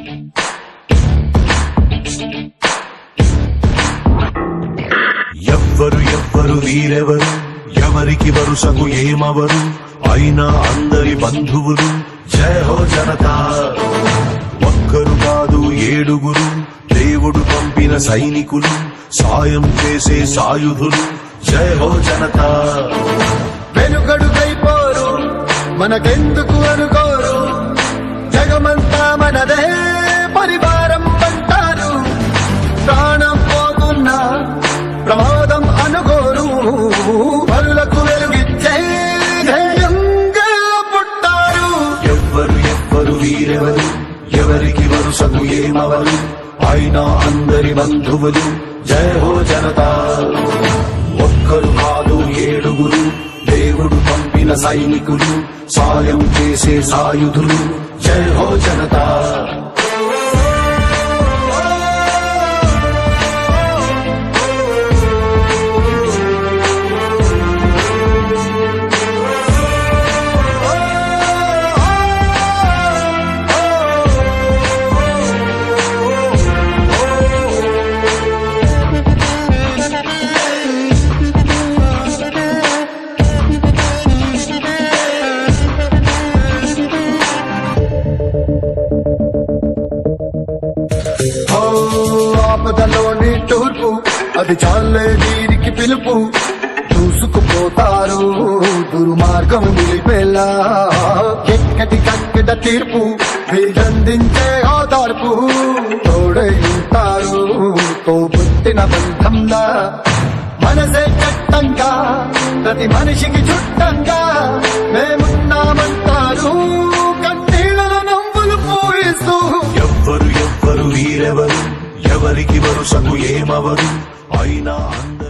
ఎవ్వరు ఎవ్వరు వీరెవరు ఎవరికి వరుసకు ఏమవరు అయినా అందరి బంధువులు జయ హో జనతా ఒక్కరు కాదు ఏడుగురు దేవుడు పంపిన సైనికులు సాయం చేసే సాయుధులు జయ హో జనతా వెనుకడుకైపోరు మనకెందుకు అనుకోరు జగమంతా మనదే పరివారం అంటారు ప్రాణం పోతున్నా ప్రమాదం అనుకోరు పరులకు వెలుగిచ్చే ధైర్యంగా పుట్టారు ఎవ్వరు ఎవ్వరు వీరెవరు ఎవరికి వరుసకు ఏమవరు అయినా అందరి బంధువులు జయ హో జనతా ఒక్కరు కాదు ఏడుగురు దేవుడు పంపిన సైనికులు సాయం చేసే సాయుధులు జయ హో జనతా ఓ ఆపదలోని తూర్పు అది చాలే వీరికి పిలుపు దూసుకుపోతారు దుర్మార్గం నిలిపేలా ఎక్కడి కక్కడ తీర్పు వీరందించే ఓదార్పు తోడై ఉంటారు తోబుట్టిన బంధంలా మనసే చట్టంగా ప్రతి మనిషికి చుట్టంగా మేమున్నామంటారు కన్నీళ్ళలో నవ్వులు పూయిస్తూ ఎవ్వరు ఎవ్వరు వీరెవరు ఎవరికి వరుసకు ఏమవరు అయినా అందరి